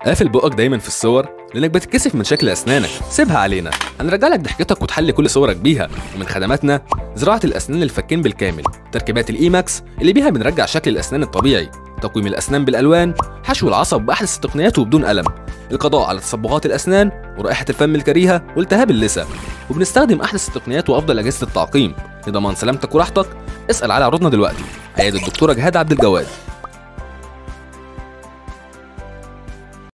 قافل بقك دايما في الصور لانك بتتكسف من شكل اسنانك سيبها علينا هنرجع لك ضحكتك وتحلي كل صورك بيها ومن خدماتنا زراعه الاسنان الفكين بالكامل تركيبات الايماكس اللي بيها بنرجع شكل الاسنان الطبيعي تقويم الاسنان بالالوان حشو العصب باحدث التقنيات وبدون الم القضاء على تصبغات الاسنان ورائحه الفم الكريهه والتهاب اللثه وبنستخدم احدث التقنيات وافضل اجهزه التعقيم لضمان سلامتك وراحتك اسال على عروضنا دلوقتي عياده الدكتوره جهاد عبد الجواد